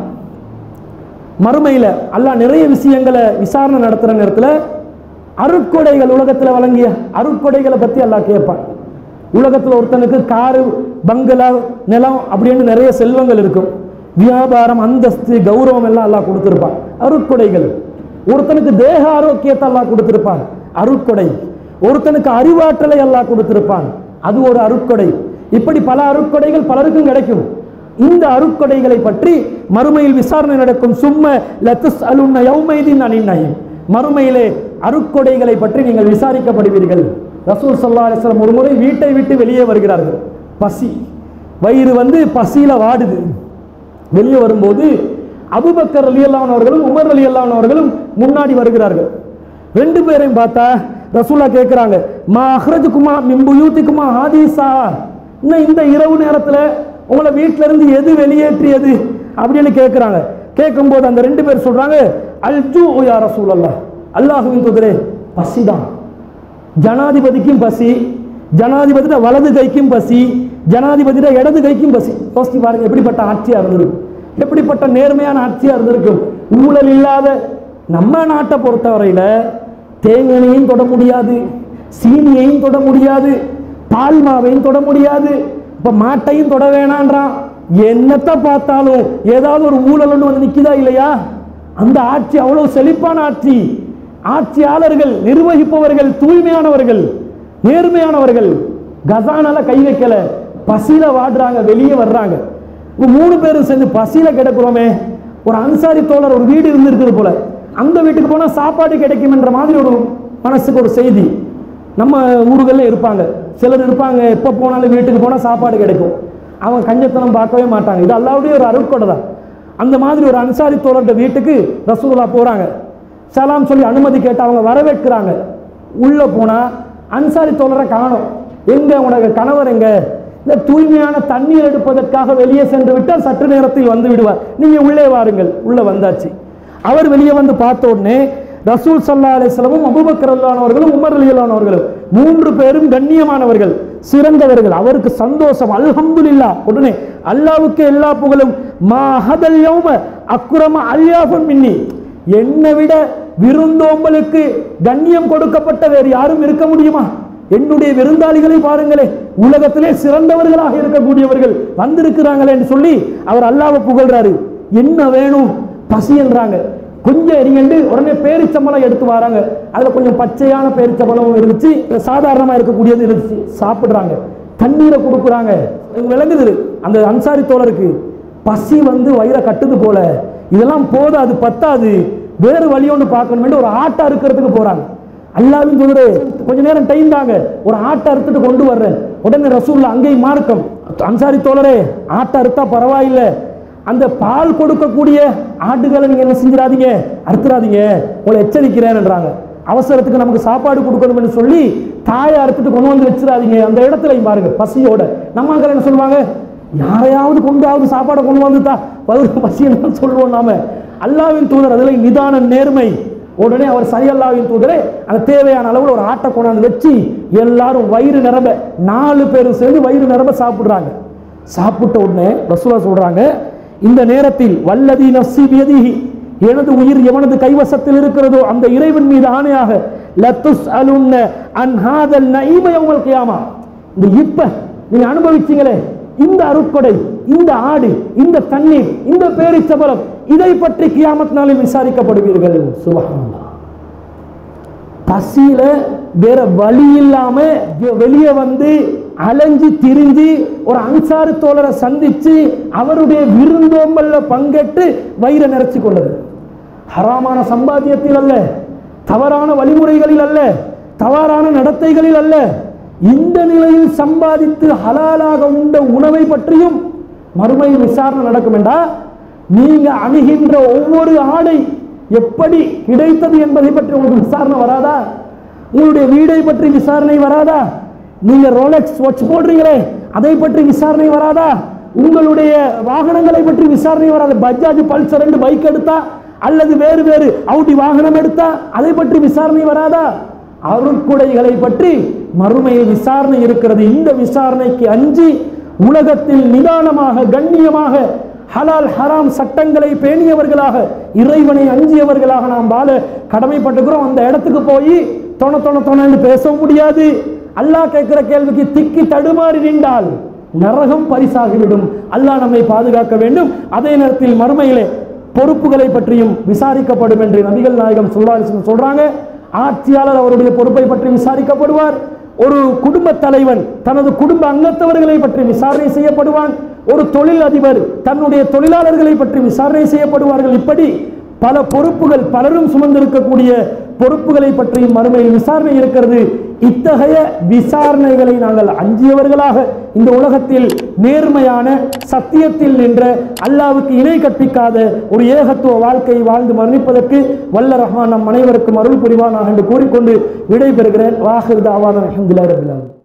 மறுமையில அல்லாஹ் நிறைய விஷயங்களை விசாரணை நடத்துற நேரத்துல அருட்கொடைகள் உலகத்துல வழங்கிய அருட்கொடைகளை பத்தி அல்லாஹ் கேட்பான் உலகத்துல ஒருத்தனுக்கு காரு பங்களா நிலம் அப்படின்னு நிறைய செல்வங்கள் இருக்கும் வியாபாரம் அந்தஸ்து கௌரவம் எல்லாம் அல்லாஹ் கொடுத்திருப்பான் அருட்கொடைகள் ஒருத்தனுக்கு தேக ஆரோக்கியத்தை அல்லாஹ் கொடுத்திருப்பான் அருட்கொடை ஒருத்தனுக்கு அறிவாற்றலை அல்லாஹ் கொடுத்திருப்பான் அது ஒரு அருட்கொடை இப்படி பல அருட்கொடைகள் பலருக்கும் கிடைக்கும் இந்த அருட்கொடைகளை பற்றி மறுமையில் விசாரணை நடக்கும் சும்ம லத்துஸ் அலுன்ன யௌமைதீன் அனிநயம் மறுமையிலே அருட்கொடைகளை பற்றி நீங்கள் விசாரிக்கப்படுவீர்கள் ரசூல் சல்லா அலிஸ்லாம் ஒரு முறை வீட்டை விட்டு வெளியே வருகிறார்கள் பசி வயிறு வந்து பசியில வாடுது வெளியே வரும்போது அபுபக்கர் அலி அவர்களும் உமர் அலி அவர்களும் முன்னாடி வருகிறார்கள் ரெண்டு பேரையும் பார்த்தா ரசூலா கேட்குறாங்க மா அஹ்ரஜுக்குமா மிம்புயூத்திக்குமா ஹாதீசா இன்னும் இந்த இரவு நேரத்துல உங்களை வீட்ல இருந்து எது வெளியேற்றியது அப்படின்னு கேட்குறாங்க கேட்கும்போது அந்த ரெண்டு பேர் சொல்றாங்க அல்ஜூ யா ரசூலல்லாஹ் அல்லாஹுவின் தூதரே பசிதான் ஜனாதிபதிக்கும் பசி ஜனாதிபதியோட வலது கைக்கும் பசி ஜனாதிபதியோட இடது கைக்கும் பசி யோசிச்சு பாருங்க எப்படிப்பட்ட ஆட்சியா இருந்திருக்கும் எப்படிப்பட்ட நேர்மையான ஆட்சியா இருந்திருக்கும் ஊழல் இல்லாத நம்ம நாட்டை பொறுத்தவரையில தேங்கனையும் தொட முடியாது சீனியையும் தொட முடியாது பால் மாவையும் தொட முடியாது இப்ப மாட்டையும் தொட வேணான்றான் என்னத்தை பார்த்தாலும் ஏதாவது ஒரு ஊழல் ஒன்று வந்து நிக்குதா இல்லையா அந்த ஆட்சி அவ்வளவு செழிப்பான ஆட்சி ஆட்சியாளர்கள் நிர்வகிப்பவர்கள் தூய்மையானவர்கள் நேர்மையானவர்கள் கசானால கை வைக்கல பசியில வாடுறாங்க வெளியே வர்றாங்க இப்ப மூணு பேரும் சேர்ந்து பசியில கிடக்குறோமே ஒரு அன்சாரி தோழர் ஒரு வீடு இருந்திருக்குது போல அந்த வீட்டுக்கு போனா சாப்பாடு கிடைக்கும் என்ற மாதிரி ஒரு மனசுக்கு ஒரு செய்தி நம்ம ஊர்கள்ல இருப்பாங்க சிலர் இருப்பாங்க எப்போ போனாலும் வீட்டுக்கு போனால் சாப்பாடு கிடைக்கும் அவன் கஞ்சத்தனம் பார்க்கவே மாட்டாங்க இது அல்லாவுடைய ஒரு அருட்கொடை தான் அந்த மாதிரி ஒரு அன்சாரி தோழர்கிட்ட வீட்டுக்கு ரசூலுல்லா போறாங்க சலாம் சொல்லி அனுமதி கேட்டு அவங்க வரவேற்கிறாங்க உள்ள போனா அன்சாரி தோழரை காணோம் எங்க உனக்கு கணவர் எங்க இந்த தூய்மையான தண்ணீர் எடுப்பதற்காக வெளியே சென்று விட்டால் சற்று நேரத்தில் வந்து விடுவார் நீங்க உள்ளே வாருங்கள் உள்ள வந்தாச்சு அவர் வெளியே வந்து பார்த்த உடனே ரசூல் சல்லா அலிஸ்லமும் அபுபக்கர் அல்லானவர்களும் உமர் அலி அல்லானவர்களும் மூன்று பேரும் கண்ணியமானவர்கள் சிறந்தவர்கள் அவருக்கு சந்தோஷம் அல்ஹம்துலில்லா உடனே அல்லாவுக்கு எல்லா புகழும் மா ஹதல் யௌம அக்குரம அல்யாஃபன் மின்னி என்னை விட விருந்தோம்பலுக்கு கண்ணியம் கொடுக்கப்பட்ட வேறு யாரும் இருக்க முடியுமா என்னுடைய விருந்தாளிகளை பாருங்களே உலகத்திலே சிறந்தவர்களாக இருக்கக்கூடியவர்கள் வந்திருக்கிறாங்களே என்று சொல்லி அவர் அல்லாவை புகழ்றாரு என்ன வேணும் பசி என்றாங்க கொஞ்சம் எரிங்கண்டு உடனே பேரிச்சம்பளம் எடுத்து வராங்க அதுல கொஞ்சம் பச்சையான பேரிச்சம்பளம் இருந்துச்சு சாதாரணமா இருக்கக்கூடியது இருந்துச்சு சாப்பிடுறாங்க தண்ணீரை கொடுக்குறாங்க விளங்குது அந்த அன்சாரி தோழருக்கு பசி வந்து வயிறை கட்டுது போல இதெல்லாம் போதாது பத்தாது வேறு வழி ஒன்று பார்க்கணும் ஒரு ஆட்டை அறுக்கிறதுக்கு போறாங்க அல்லாவின் தூதரே கொஞ்ச நேரம் டைம் தாங்க ஒரு ஆட்டை அறுத்துட்டு கொண்டு வர்றேன் உடனே ரசூல்ல அங்கேயும் மார்க்கம் அன்சாரி தோழரே ஆட்டை அறுத்தா பரவாயில்லை அந்த பால் கொடுக்கக்கூடிய ஆட்டுகளை நீங்க என்ன செஞ்சிடாதீங்க அறுத்துறாதீங்க உங்களை எச்சரிக்கிறேன்ன்றாங்க அவசரத்துக்கு நமக்கு சாப்பாடு கொடுக்கணும்னு சொல்லி தாயை அறுத்துட்டு கொண்டு வந்து வச்சிடாதீங்க அந்த இடத்துல பாருங்க பசியோட நம்ம அங்கே என்ன சொல்லுவாங்க யாரையாவது கொண்டாவது சாப்பாடை கொண்டு வந்துட்டா பதில் பசின்னு சொல்லுவோம் நாம அல்லாவின் தூதர் அதில் நிதான நேர்மை உடனே அவர் சரி அல்லாவின் தூதரே அந்த தேவையான அளவில் ஒரு ஆட்டை கொண்டாந்து வச்சு எல்லாரும் வயிறு நிரம்ப நாலு பேரும் சேர்ந்து வயிறு நிரம்ப சாப்பிடுறாங்க சாப்பிட்ட உடனே ரசூலா சொல்றாங்க இந்த நேரத்தில் வல்லதி நஃப்சி பியதிஹி எனது உயிர் எவனது கைவசத்தில் இருக்கிறதோ அந்த இறைவன் மீது ஆணையாக லத்துஸ் அலுன்ன அன் ஹாதல் நஈம யௌமல் கியாமா இந்த இப்ப நீங்க அனுபவிச்சீங்களே இந்த அருட்கொடை இந்த ஆடு இந்த தண்ணீர் இந்த பேரிச்சபலம் இதை பற்றி கியாமத் நாளில் விசாரிக்கப்படுவீர்கள் சுபஹானல்லாஹ் பசியில வேற வழி இல்லாம வெ- வெளியே வந்து அலைஞ்சு திரிஞ்சு ஒரு அன்சாரி தோழரை சந்திச்சு அவருடைய விருந்தோம்பல்ல பங்கேற்று வயிறை நிறைச்சு கொண்டது ஹராமான சம்பாத்தியத்தில் அல்ல தவறான வழிமுறைகளில் அல்ல தவறான நடத்தைகளில் அல்ல இந்த நிலையில் சம்பாதித்து ஹலாலாக உண்ட உணவை பற்றியும் மறுமையில் விசாரணை நடக்கும் என்றா நீங்க அணுகின்ற ஒவ்வொரு ஆடை எப்படி கிடைத்தது என்பதை பற்றி உங்களுக்கு விசாரணை வராதா உங்களுடைய வீடை பற்றி விசாரணை வராதா நீங்க ரோலெக்ஸ் வாட்ச் போடுறீங்களே அதை பற்றி விசாரணை வராதா உங்களுடைய வாகனங்களை பற்றி விசாரணை வராது பஜாஜ் பல்சர் ரெண்டு பைக் எடுத்தா அல்லது வேறு வேறு அவுடி வாகனம் எடுத்தா அதை பற்றி விசாரணை வராதா அருட்குடைகளை பற்றி மறுமையில் விசாரணை இருக்கிறது இந்த விசாரணைக்கு அஞ்சி உலகத்தில் நிதானமாக கண்ணியமாக ஹலால் ஹராம் சட்டங்களை பேணியவர்களாக இறைவனை அஞ்சியவர்களாக நாம் வாழ கடமைப்பட்டுக்கிறோம் அந்த இடத்துக்கு போய் தொண தொண தொணன்னு பேசவும் முடியாது அல்லாஹ் கேட்கிற கேள்விக்கு திக்கி தடுமாறி நின்றால் நரகம் பரிசாகிவிடும் அல்லாஹ் நம்மை பாதுகாக்க வேண்டும் அதே நேரத்தில் மறுமையிலே பொறுப்புகளை பற்றியும் விசாரிக்கப்படும் என்று நபிகள் நாயகம் சொல்லாலிசன் சொல்றாங்க ஆட்சியாளர் அவருடைய பொறுப்பை பற்றி விசாரிக்கப்படுவார் ஒரு குடும்ப தலைவன் தனது குடும்ப அங்கத்தவர்களை பற்றி விசாரணை செய்யப்படுவான் ஒரு தொழில் அதிபர் தன்னுடைய தொழிலாளர்களை பற்றி விசாரணை செய்யப்படுவார்கள் இப்படி பல பொறுப்புகள் பலரும் சுமந்திருக்கக்கூடிய பொறுப்புகளை பற்றி மறுமையில் விசாரணை இருக்கிறது இத்தகைய விசாரணைகளை நாங்கள் அஞ்சியவர்களாக இந்த உலகத்தில் நேர்மையான சத்தியத்தில் நின்ற அல்லாவுக்கு இணை கற்பிக்காத ஒரு ஏகத்துவ வாழ்க்கையை வாழ்ந்து மரணிப்பதற்கு வல்ல ரஹ்மான் நம் அனைவருக்கும் அருள் புரிவானாக என்று கூறிக்கொண்டு விடைபெறுகிறேன் வாஹிர் தாவான அஹமதுல்லா ரபிலான்